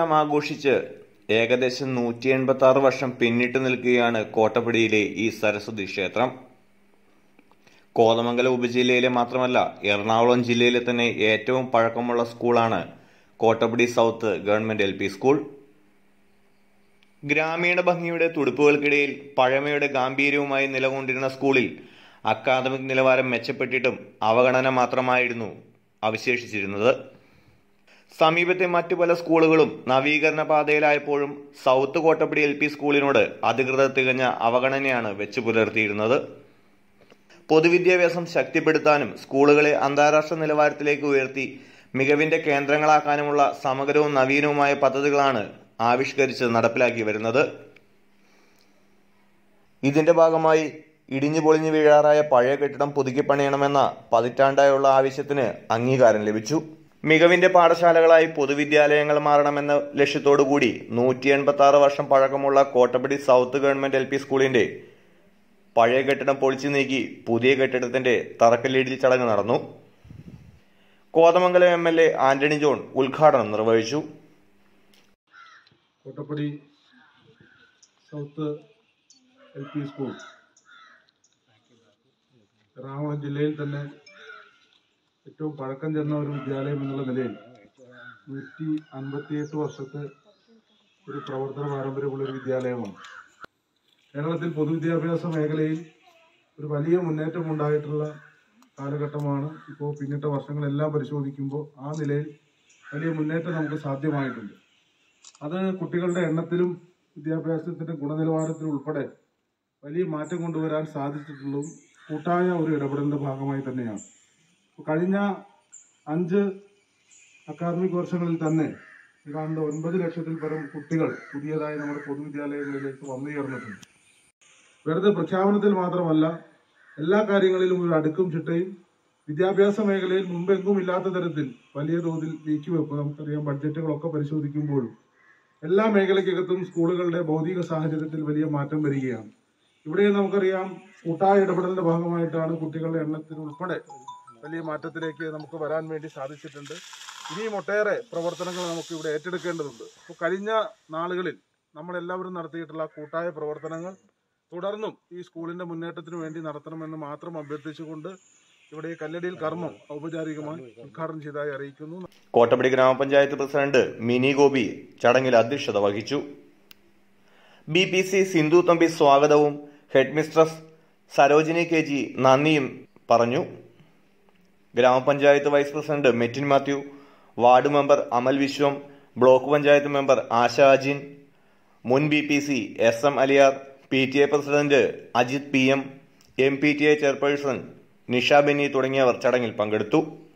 എല്ലാം ആഘോഷിച്ച് ഏകദേശം നൂറ്റി എൺപത്തി ആറ് വർഷം പിന്നിട്ട് നിൽക്കുകയാണ് കോട്ടപ്പടിയിലെ ഈ സരസ്വതി ക്ഷേത്രം കോതമംഗലം ഉപജില്ലയിലെ മാത്രമല്ല എറണാകുളം ജില്ലയിലെ തന്നെ ഏറ്റവും പഴക്കമുള്ള സ്കൂളാണ് Kottappady south government L P school ഗ്രാമീണ ഭംഗിയുടെ തുടുപ്പുകൾക്കിടയിൽ പഴമയുടെ ഗാംഭീര്യവുമായി നിലകൊണ്ടിരുന്ന സ്കൂളിൽ അക്കാദമിക് നിലവാരം മെച്ചപ്പെട്ടിട്ടും അവഗണന മാത്രമായിരുന്നു അവശേഷിച്ചിരുന്നത് സമീപത്തെ മറ്റു പല സ്കൂളുകളും നവീകരണ പാതയിലായപ്പോഴും സൗത്ത് കോട്ടപ്പടി എൽ പി സ്കൂളിനോട് അധികൃതർ തികഞ്ഞ അവഗണനയാണ് വെച്ചു പുലർത്തിയിരുന്നത് പൊതുവിദ്യാഭ്യാസം ശക്തിപ്പെടുത്താനും സ്കൂളുകളെ അന്താരാഷ്ട്ര നിലവാരത്തിലേക്ക് ഉയർത്തി മികവിന്റെ കേന്ദ്രങ്ങളാക്കാനുമുള്ള സമഗ്രവും നവീനവുമായ പദ്ധതികളാണ് ആവിഷ്കരിച്ച് നടപ്പിലാക്കി വരുന്നത് ഇതിന്റെ ഭാഗമായി ഇടിഞ്ഞു പൊളിഞ്ഞു വീഴാറായ പഴയ കെട്ടിടം പുതുക്കി പണിയണമെന്ന പതിറ്റാണ്ടായുള്ള ആവശ്യത്തിന് അംഗീകാരം ലഭിച്ചു മികവിന്റെ പാഠശാലകളായി പൊതുവിദ്യാലയങ്ങൾ മാറണമെന്ന ലക്ഷ്യത്തോടുകൂടി നൂറ്റി എൺപത്തി ആറ് വർഷം പഴക്കമുള്ള Kottappady south government L P സ്കൂളിന്റെ പഴയ കെട്ടിടം പൊളിച്ചു നീക്കി പുതിയ കെട്ടിടത്തിന്റെ തറക്കല്ലിടിൽ ചടങ്ങ് നടന്നു Kothamangalam M L A Antony John ഉദ്ഘാടനം നിർവഹിച്ചു Kottappady south L P school Ernakulam ജില്ലയിൽ തന്നെ ഏറ്റവും പഴക്കം ചെന്ന ഒരു വിദ്യാലയം എന്നുള്ള നിലയിൽ നൂറ്റി അൻപത്തിയെട്ട് വർഷത്തെ ഒരു പ്രവർത്തന പാരമ്പര്യമുള്ള ഒരു വിദ്യാലയമാണ് കേരളത്തിൽ പൊതുവിദ്യാഭ്യാസ മേഖലയിൽ ഒരു വലിയ മുന്നേറ്റം ഉണ്ടായിട്ടുള്ള കാലഘട്ടമാണ് ഇപ്പോൾ പിന്നിട്ട വർഷങ്ങളെല്ലാം പരിശോധിക്കുമ്പോൾ ആ നിലയിൽ വലിയ മുന്നേറ്റം നമുക്ക് സാധ്യമായിട്ടുണ്ട് അത് കുട്ടികളുടെ എണ്ണത്തിലും വിദ്യാഭ്യാസത്തിന്റെ ഗുണനിലവാരത്തിലും ഉൾപ്പെടെ വലിയ മാറ്റം കൊണ്ടുവരാൻ സാധിച്ചിട്ടുള്ളതും കൂട്ടായ ഒരു ഇടപെടലിന്റെ ഭാഗമായി തന്നെയാണ് ഇപ്പൊ കഴിഞ്ഞ അഞ്ച് അക്കാദമിക് വർഷങ്ങളിൽ തന്നെ ഏതാണ്ട് ഒൻപത് ലക്ഷത്തിൽ പരം കുട്ടികൾ പുതിയതായി നമ്മുടെ പൊതുവിദ്യാലയങ്ങളിലേക്ക് വന്നു ചേർന്നിട്ടുണ്ട് വെറുതെ പ്രഖ്യാപനത്തിൽ മാത്രമല്ല എല്ലാ കാര്യങ്ങളിലും ഒരു അടുക്കും ചിട്ടയും വിദ്യാഭ്യാസ മേഖലയിൽ മുമ്പെങ്കും ഇല്ലാത്ത തരത്തിൽ വലിയ തോതിൽ നീക്കിവെപ്പ് നമുക്കറിയാം ബഡ്ജറ്റുകളൊക്കെ പരിശോധിക്കുമ്പോഴും എല്ലാ മേഖലയ്ക്കകത്തും സ്കൂളുകളുടെ ഭൗതിക സാഹചര്യത്തിൽ വലിയ മാറ്റം വരികയാണ് ഇവിടെ നമുക്കറിയാം കൂട്ടായ ഇടപെടലിന്റെ ഭാഗമായിട്ടാണ് കുട്ടികളുടെ എണ്ണത്തിൽ ഉൾപ്പെടെ വലിയ മാറ്റത്തിലേക്ക് നമുക്ക് വരാൻ വേണ്ടി സാധിച്ചിട്ടുണ്ട് ഇനിയും ഒട്ടേറെ പ്രവർത്തനങ്ങൾ നമുക്ക് ഇവിടെ ഏറ്റെടുക്കേണ്ടതുണ്ട് അപ്പോൾ കഴിഞ്ഞ നാളുകളിൽ നമ്മളെല്ലാവരും നടത്തിയിട്ടുള്ള കൂട്ടായ പ്രവർത്തനങ്ങൾ തുടർന്നും ഈ സ്കൂളിന്റെ മുന്നേറ്റത്തിന് വേണ്ടി നടത്തണമെന്ന് മാത്രം അഭ്യർത്ഥിച്ചുകൊണ്ട് ഇവിടെ ഈ കല്ലടിയിൽ കർമ്മം ഔപചാരികമായി ഉദ്ഘാടനം ചെയ്തതായി അറിയിക്കുന്നു കോട്ടപ്പടി ഗ്രാമപഞ്ചായത്ത് പ്രസിഡന്റ് മിനി ഗോപി ചടങ്ങിൽ അധ്യക്ഷത വഹിച്ചു B P C Sindhu Thampi സ്വാഗതവും head mistress Sarojini K G നന്ദിയും പറഞ്ഞു ഗ്രാമപഞ്ചായത്ത് vice president Mettin Mathew ward member Amal Vishwam block panchayat member Asha Ajin മുൻ B P C S M Aliyar P T A president Ajith P M M P T A chairperson Nisha Benny തുടങ്ങിയവർ ചടങ്ങിൽ പങ്കെടുത്തു